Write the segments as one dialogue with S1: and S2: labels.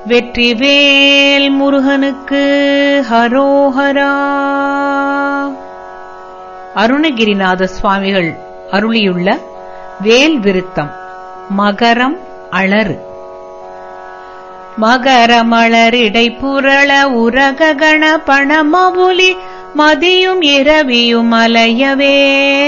S1: வெற்றிவேல் முருகனுக்கு ஹரோஹரா அருணகிரிநாத சுவாமிகள் அருளியுள்ள வேல் விருத்தம் மகரம் அளறு மகரமளரிடை புரள உரககண பணமவுலி மதியும் இரவியும் அலையவே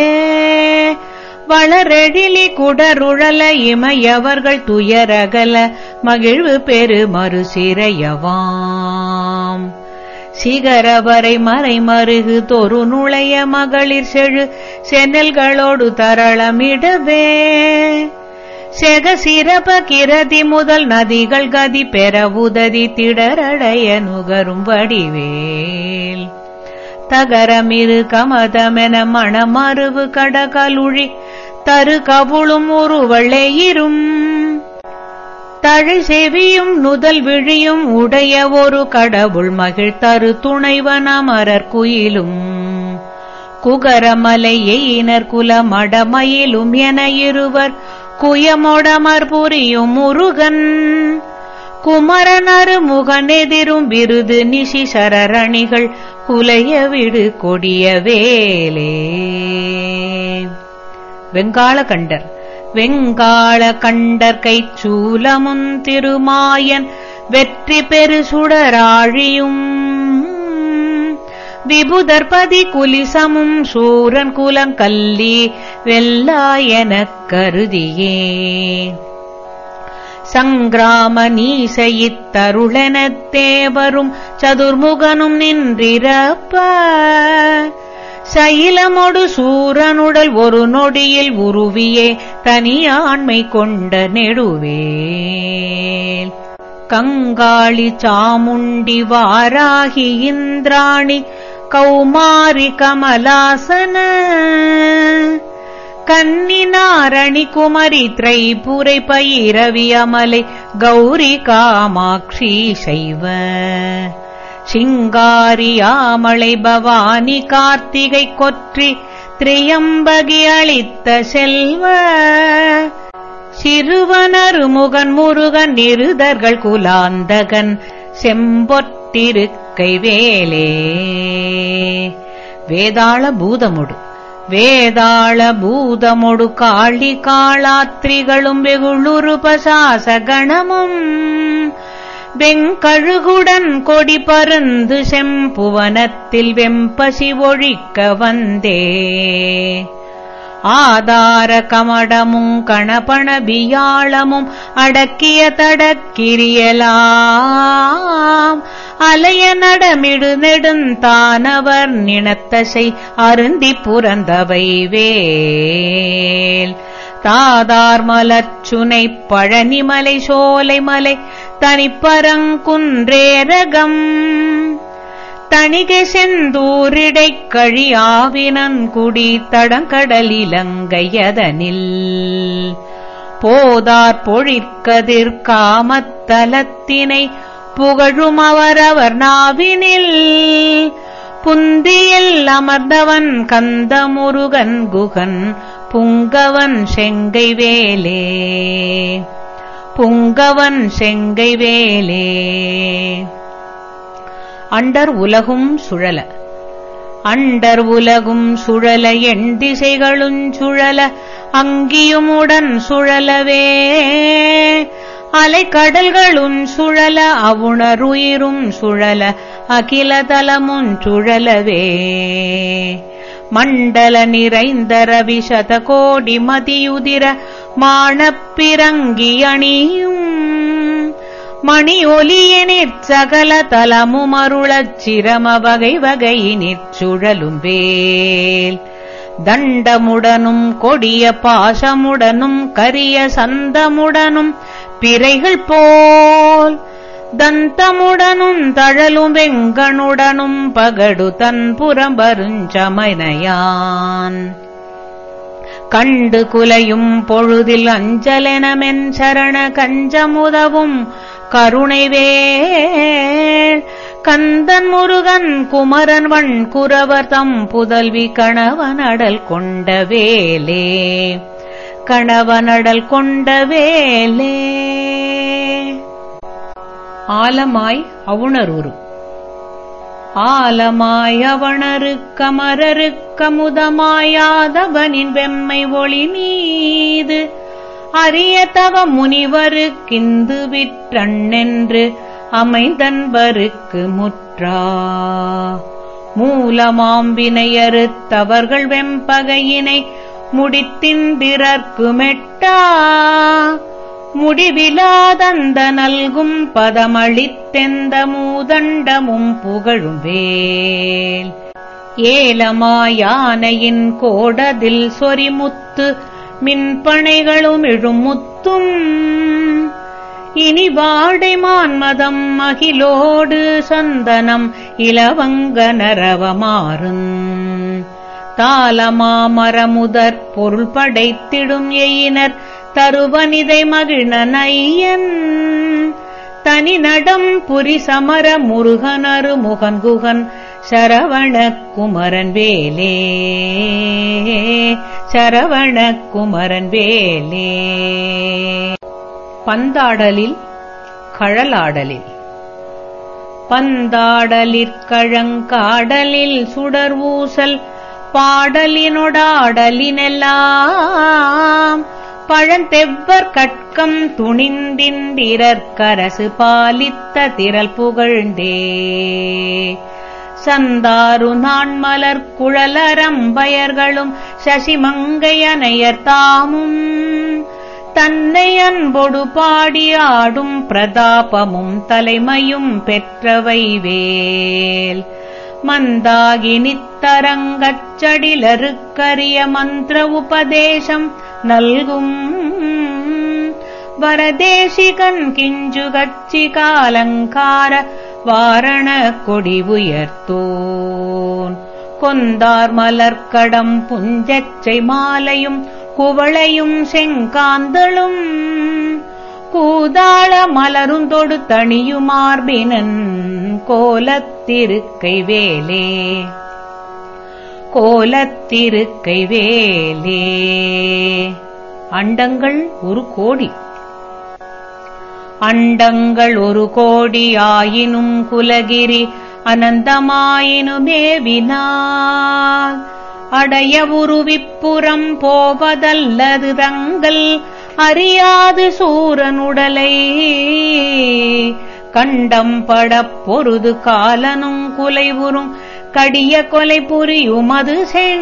S1: வளரெழிலி குடருழல இமையவர்கள் துயரகல மகிழ்வு பெரு மறுசிறையவாம் சிகரவரை மறை மருகு தொரு நுழைய மகளிர் செழு சென்னல்களோடு தரளமிடவே செக சிறப கிரதி முதல் நதிகள் கதி பெற உததி திடரடைய நுகரும் வடிவேல் தகரமிரு கமதமென மணமருவு கடகலுழி தரு கவுளும் உருவளையிரும் தழை செவியும் நுதல் விழியும் உடைய ஒரு கடவுள் மகிழ் தரு துணைவன் அமரர் குயிலும் குகரமலை எயினர் குலமடமயிலும் என இருவர் குயமொடமர் புரியும் முருகன் குமரனரு முகனெதிரும் விருது நிசி சரரணிகள் குலைய விடு கொடிய வேலே வெங்காள கண்டர் வெங்காள கண்டர் கைச்சூலமுன் திருமாயன் வெற்றி பெரு சுடராழியும் விபுதர்பதி குலிசமும் சூரன் குலங்கல்லி வெல்லாயனக் கருதியே சங்கிராம நீசையித்தருளெனத் தேவரும் சதுர்முகனும் நின்றிரப்ப சைலமொடு சூரனுடல் ஒரு நொடியில் உருவியே தனியாண்மை கொண்ட நெடுவேல் கங்காளி சாமுண்டி வாராகி இந்திராணி கௌமாரி கமலாசன கன்னினாரணி குமரி திரைபுரை பயிரவி அமலை கௌரி காமாட்சி சைவ சிங்காரியாமலை பவானி கார்த்திகை கொற்றி திரியம்பகி அளித்த செல்வ சிறுவனரு முகன் முருகன் நிருதர்கள் குலாந்தகன் செம்பொற்றிருக்கை வேலே வேதாள பூதமுடு வேதாள பூதமொடு காளி காளாத்திரிகளும் வெகுளுரு பசாசகணமும் வெங்கழுகுடன் கொடி பருந்து செம்புவனத்தில் வெம்பசி ஒழிக்க வந்தே ஆதார கமடமும் கணபண பியாளமும் அடக்கிய தடக்கிரியலாம் அலைய நடமிடு நெடுந்தானவர் நினத்தசை அருந்தி புறந்தவை வேல் தாதார் மலர்ச்சுனை பழனிமலை சோலைமலை தனிப்பரங்குன்றேரகம் தணிகை செந்தூரிடைக் கழியாவினன் குடி தடங்கடலிலங்கையதனில் போதார் பொழிற்கதிர் காமத்தலத்தினை புகழும் அவரவர் நாவினில் புந்தியில் அமர்ந்தவன் கந்தமுருகன் குகன் புங்கவன் செங்கை வேலே புங்கவன் செங்கை வேலே அண்டர் உலகும் சுழல அண்டர் உலகும் சுழல எண் திசைகளும் சுழல அங்கியுமுடன் சுழலவே அலைக்கடல்களும் சுழல அவுணருயிரும் சுழல அகிலதலமும் சுழலவே மண்டல நிறைந்த ரவிசத கோடி மதியுதிர மாணப்பிறங்கி அணியும் மணி ஒலியனிற் சகல தலமும் அருளச் சிரம வகை வகையினிற் சுழலும் வேல் தண்டமுடனும் கொடிய பாசமுடனும் கரிய சந்தமுடனும் பிறைகள் போல் தந்தமுடனும் தழலும் வெங்கனுடனும் பகடு தன் புறம்பருஞ்சமனையான் கண்டு குலையும் பொழுதில் அஞ்சலெனமென் சரண கஞ்சமுதவும் கருணைவேள் கந்தன் முருகன் குமரன் வண் குரவர் தம் புதல்வி கணவனடல் கொண்ட வேலே கணவனடல் கொண்ட வேலே ஆலமாய் அவுணருரு ஆலமாய் அவணருக்கமரருக்கமுதமாயாதவனின் வெம்மை ஒளி மீது அரிய தவ முனிவருக்கிந்து விற்றண்ணென்று அமைந்தன்பருக்கு முற்றா மூலமாம்பினையறுத்தவர்கள் வெம்பகையினை முடித்தின்பிறர்க்கு மெட்டா முடிவிலாதந்த நல்கும் பதமளித்தெந்த மூதண்டமும் புகழும் வேல் ஏலமாயானையின் கோடதில் சொரிமுத்து மின்பனைகளும் இழுமுத்தும் இனி வாடை மான்மதம் அகிலோடு சந்தனம் இலவங்க நரவமாறும் தாளமாமரமுதற் பொருள் படைத்திடும் எயினர் தருவனிதை மகிழ்ன நையன் தனி நடம் புரி சமர முருகனரு முகன்குகன் சரவண குமரன் வேலே சரவண குமரன் வேலே பந்தாடலில் கழலாடலில் பந்தாடலிற்கழங்காடலில் சுடர் ஊசல் பாடலினொடாடலினெல்லாம் பழந்தெவ்வர் கட்கம் துணிந்திந்திரற்கரசு பாலித்த திரள் புகழ்ந்தே சந்தாரு நான்மலர் குழலரம்பயர்களும் சசிமங்கையனையர் தாமும் தன்னை அன்பொடு பாடி ஆடும் பிரதாபமும் தலைமையும் பெற்றவை வேல் மந்தாகி நித்தரங்கச் சடிலருக்கரிய மந்திர உபதேசம் நல்கும் வரதேசிகன் கிஞ்சு கச்சி காலங்கார வாரண கொடி உயர்த்தோன் கொந்தார் மலர்க்கடம் புஞ்சச்சை மாலையும் குவளையும் செங்காந்தளும் கூதாள மலருந்தொடு தணியுமார்பினன் கோலத்திருக்கை வேலே கோலத்திருக்கை வேலே அண்டங்கள் ஒரு கோடி அண்டங்கள் ஒரு கோடி ஆயினும் குலகிரி அனந்தமாயினுமேவினால் அடைய உருவிப்புறம் போவதல்லது தங்கள் அறியாது சூரனுடலை கண்டம் படப் பொருது காலனும் குலைவுறும் கடிய கொலை புரியுமது செங்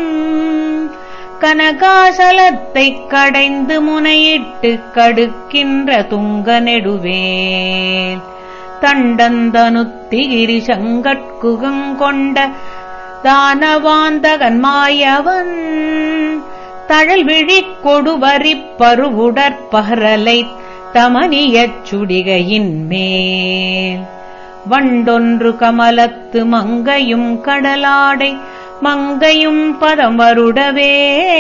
S1: கனகாசலத்தைக் கடைந்து முனையிட்டு கடுக்கின்ற துங்க நெடுவேல் தண்டந்தனுத்திகிரி சங்கட்குகங்கொண்ட தானவாந்தகன் மாயவன் தழல் விழிக் கொடுவரிப் பருவுடற்பகரலைத் தமனியச் சுடிகையின் மேல் வண்டொன்று கமலத்து மங்கையும் கடலாடை மங்கையும் பதம் வருடவே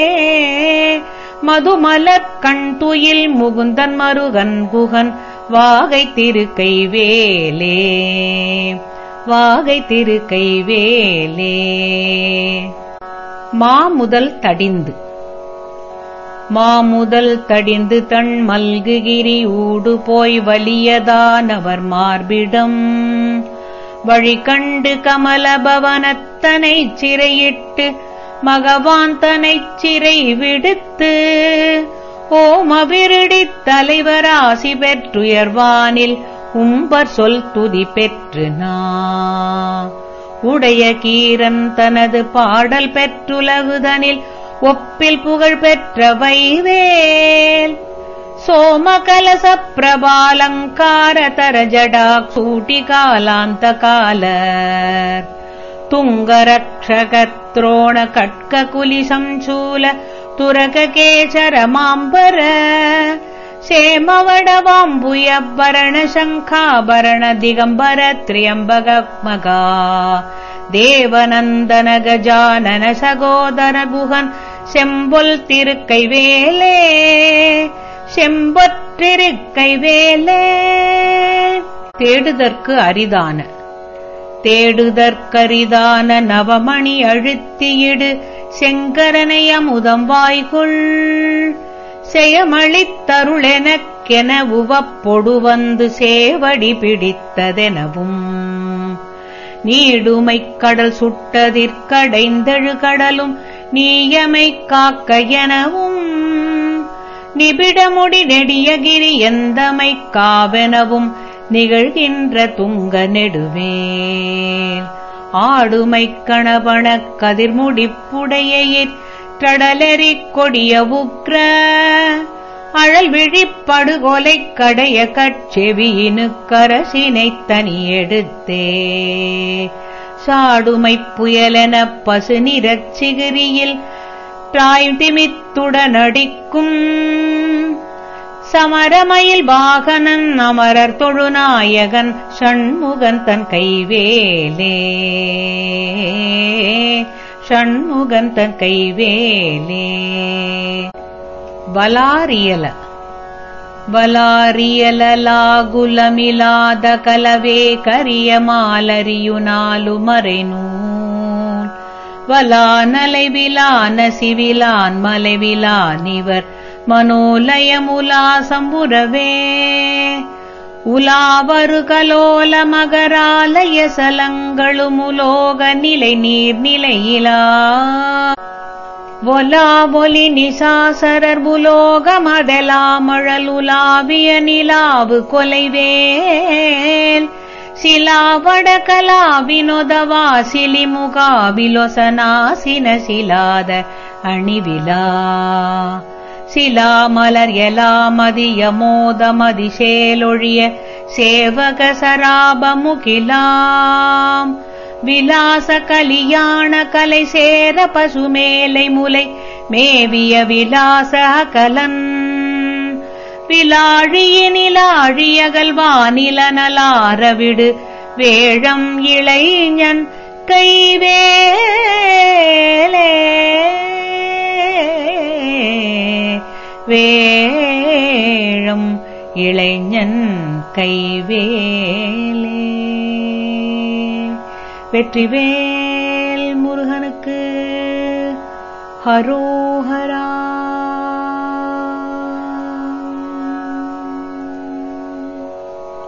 S1: மதுமலர் கண் துயில் முகுந்தன் மருகன் குகன் வாகை திருக்கை வேலே வாகை திருக்கை வேலே மாமுதல் தடிந்து மாமுதல் தடிந்து தன் மல்குகிரி ஊடு போய் வலியதானவர் மார்பிடம் வழி கண்டு கமலபவனத்தனைச் சிறையிட்டு மகவாந்தனைச் சிறை விடுத்து ஓமவிருடித் தலைவராசி பெற்றுயர்வானில் உம்பர் சொல் துதி பெற்று நா உடைய கீரன் தனது பாடல் பெற்றுலகுதனில் ஒப்பில் புகழ் பெற்ற வைவேல் சோமகலச பிரபாலங்கார தர ஜடா சூட்டி காலாந்த காலர் துங்கரக்ஷகத்ரோண கட்க குலி சஞ்சூல துரக கேசர மாம்பர சேமவடவாம்புயபரண சங்காபரண திகம்பர திரியம்பகமகா தேவநந்தன கஜானன சகோதர குகன் செம்பொல் திருக்கை வேலே செம்பொற்றிருக்கை வேலே தேடுதற்கு அரிதான தேடுதற்கரிதான நவமணி அழுத்தியிடு செங்கரனை அமுதம் வாய்குள் செயமளித்தருளெனக்கென உவப்பொடு வந்து சேவடி பிடித்ததெனவும் நீடுமைக் கடல் சுட்டதிற்கடைந்தெழு கடலும் நீயமை காக்க எனவும் நிபிடமுடி நெடியகிரி எந்தமை காவெனவும் நிகழ்கின்ற துங்க நெடுவேல் ஆடுமைக் கணபணக் கதிர்முடிப்புடையிற் கடலெறிக் கொடிய உக்ர அழல் விழிப்படுகொலைக் கடைய கட்செவியினு கரசினைத் தனியெடுத்தே சாடுமைப் புயலெனப் பசு நிறச் சிகிரியில் தாய்திமித்துடனடிக்கும் சமரமயில் வாகனன் அமரர் தொழுநாயகன் ஷண்முகன் தன் கைவேலே ஷண்முகன் தன் கைவேலே ಬಲಾರಿಯಲ ಬಲಾರಿಯಲಲಾಗುಲಮಿಲಾದ ಕಲವೇ ಕರಿಯ ಮಾಲರಿಯು ನಾಲು ಮರೆನೂಲ್ வலானலை விலான சிவிலான் மலைவிலானிவர் மனோலயமுலா சம்புரவே உலாவரு கலோல மகராலய சலங்களுமுலோக நிலை நீர் நிலையிலா ஒலாவொலி நிசாசரர் புலோகமதலாமழலுலாவிய நிலாவு கொலைவேல் சிலாவட கலாவினொதவா சிலிமுகாவிலொசனாசின சிலாத அணிவிலா சிலாமலர் எலாமதிய மோதமதிசேலொழிய சேவக சராபமுகிலாம் விலாச கலியாண கலை சேர பசுமேலை முலை மேவிய விலாச கலன் விலாழியினிலாழியகல்வானிலனலாரவிடு வேழம் இளைஞன் கைவேலே வேழம் இளைஞன் கைவேலே வெற்றிவேல் முருகனுக்கு ஹரோஹரா